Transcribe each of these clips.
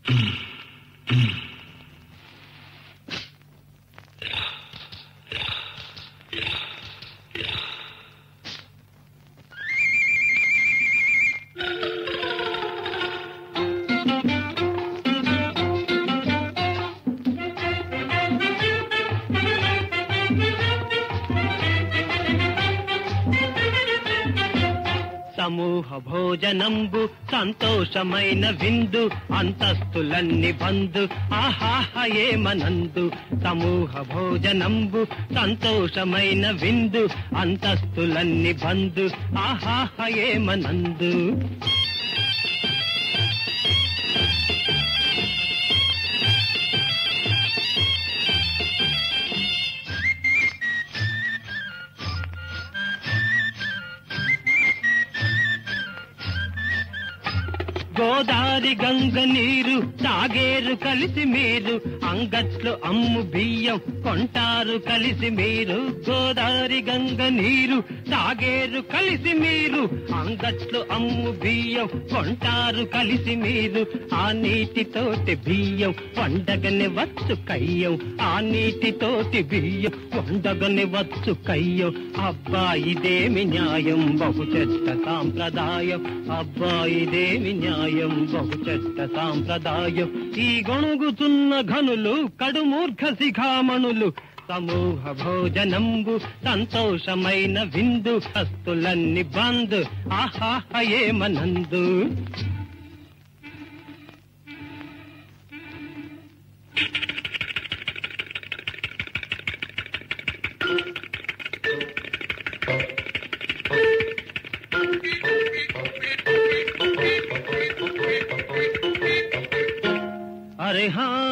సమూహ భోజనంబు సంతోషమైన విందు అంతస్తులన్ని బంధు ఆహాహ ఏమనందు సమూహ భోజనంబు సంతోషమైన విందు అంతస్తులన్ని బంధు ఆహాహ ఏమనందు గోదారి గంగ నీరు తాగేరు కలిసి మీరు అంగట్లో అమ్ము బియ్యం కొంటారు కలిసి మీరు గోదారి గంగ నీరు తాగేరు కలిసి మీరు అంగట్లో అమ్ము బియ్యం కొంటారు కలిసి మీరు ఆ నీటితోటి బియ్యం వండగని వచ్చు కయ్యం ఆ నీటితోటి బియ్యం వండగని వచ్చు కయ్యం అబ్బా ఇదేమి న్యాయం బహు చెత్త సాంప్రదాయం అబ్బా ఇదేమి న్యాయం బహు చెత్త సాంప్రదాయం ఈ గొణుగుతున్న ఘనులు కడుమూర్ఖ శిఖామణులు సమూహ భోజనంబు సంతోషమైన విందు హస్తులన్ని బంద్ ఆహాహ ఏమనందు అరే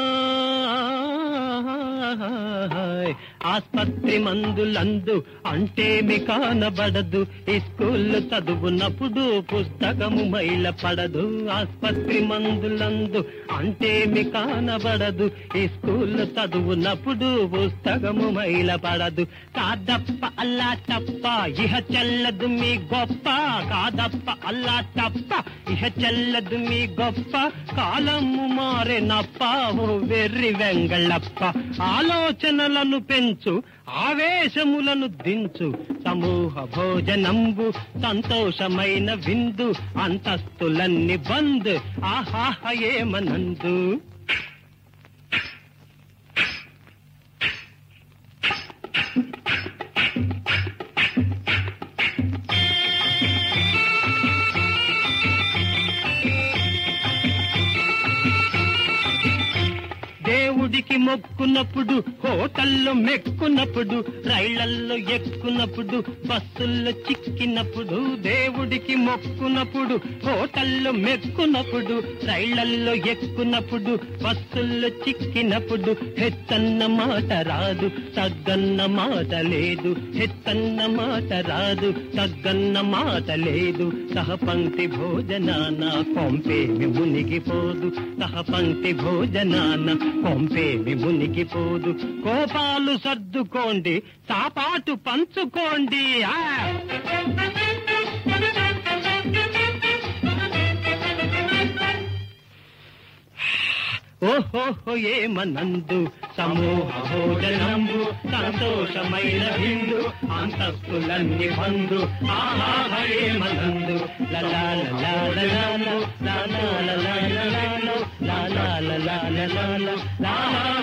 హాయ్ ఆస్పత్రి మందులందు అంటేమి కానబడదు ఈ స్కూల్ చదువునప్పుడు పుస్తకము మైల పడదు ఆస్పత్రి మందులందు అంటేమి కానబడదు ఈ స్కూల్ చదువునప్పుడు పుస్తకము మైల పడదు కాదప్ప అల్లా తప్ప ఇహ చెల్లదు మీ గొప్ప కాదప్ప అల్లా తప్ప ఇహ చెల్లదు మీ గొప్ప కాలము మారెనప్ప ఓ వెర్రి వెంగళప్ప ఆలోచనలను పెంచు ఆవేశములను దించు సమూహ భోజనంబు సంతోషమైన విందు అంతస్తులన్ని బంద్ ఆహాహ ఏమనందు దేవుడికి మొక్కున్నప్పుడు హోటల్లో మెక్కున్నప్పుడు రైళ్లల్లో ఎక్కున్నప్పుడు బస్సుల్లో చిక్కినప్పుడు దేవుడికి మొక్కున్నప్పుడు హోటల్లో మెక్కున్నప్పుడు రైళ్లల్లో ఎక్కున్నప్పుడు బస్సుల్లో చిక్కినప్పుడు హెచ్చన్న మాట రాదు తగ్గన్న మాట లేదు హెచ్చన్న మాట రాదు తగ్గన్న మాట లేదు సహపంక్తి భోజనాన కొంపేమి మునిగిపోదు సహపంక్తి భోజనాన కొంపేమి మునిగిపోదు కోపాలు సర్దుకోండి సాపాటు పంచుకోండి ఆ ఓహోహో ఏమనందు సమూహ భోజనంబు సంతోషమైన విందు అంతస్తులన్నీ బంధు ఆహాహ ఏమనందు లలాల